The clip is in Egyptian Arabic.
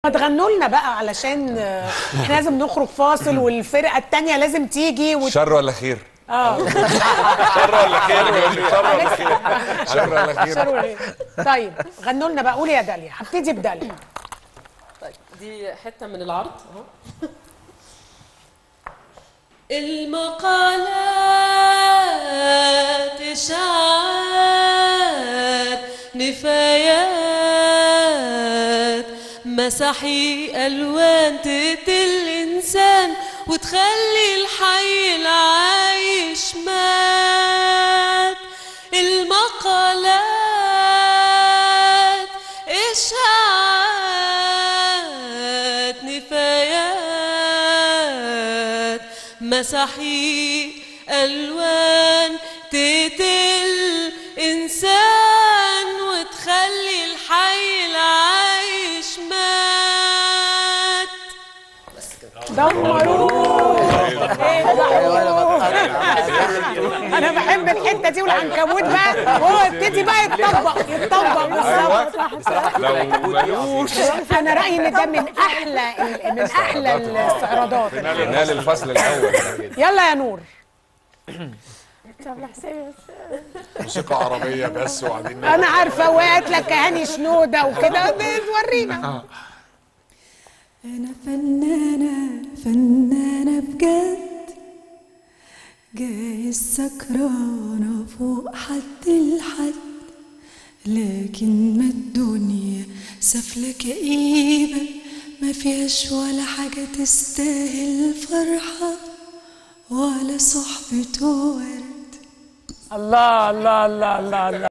ما تغنوا لنا بقى علشان آه، احنا لازم نخرج فاصل والفرقه التانيه لازم تيجي وت... شر ولا خير؟ اه شر ولا خير؟ شر ولا خير؟ شر ولا خير؟ شروا إيه؟ طيب غنوا لنا بقى قولي يا داليا هبتدي بداليا طيب دي حته من العرض اهو المقالات إشاعات نفايات مساحي ألوان تقتل الإنسان وتخلي الحي العايش مات المقالات إشاعات نفايات مساحي ألوان تقتل إنسان وتخلي الحي العايش مات دمروه انا بحب الحته دي والعنكبوت بقى وهو يبتدي بقى يتطبق يتطبق بالظبط لو ملوش انا رايي ان ده من احلى من احلى الاستعراضات نال الفصل الاول يلا يا نور موسيقى عربية بس وبعدين انا عارفه وقعت لك هاني شنوده وكده ورينا أنا فنانة فنانة بجد جايز سكرانة فوق حد الحد لكن ما الدنيا سفلة كئيبة ما فيهاش ولا حاجة تستاهل فرحة ولا صحبة ورد الله الله الله الله الله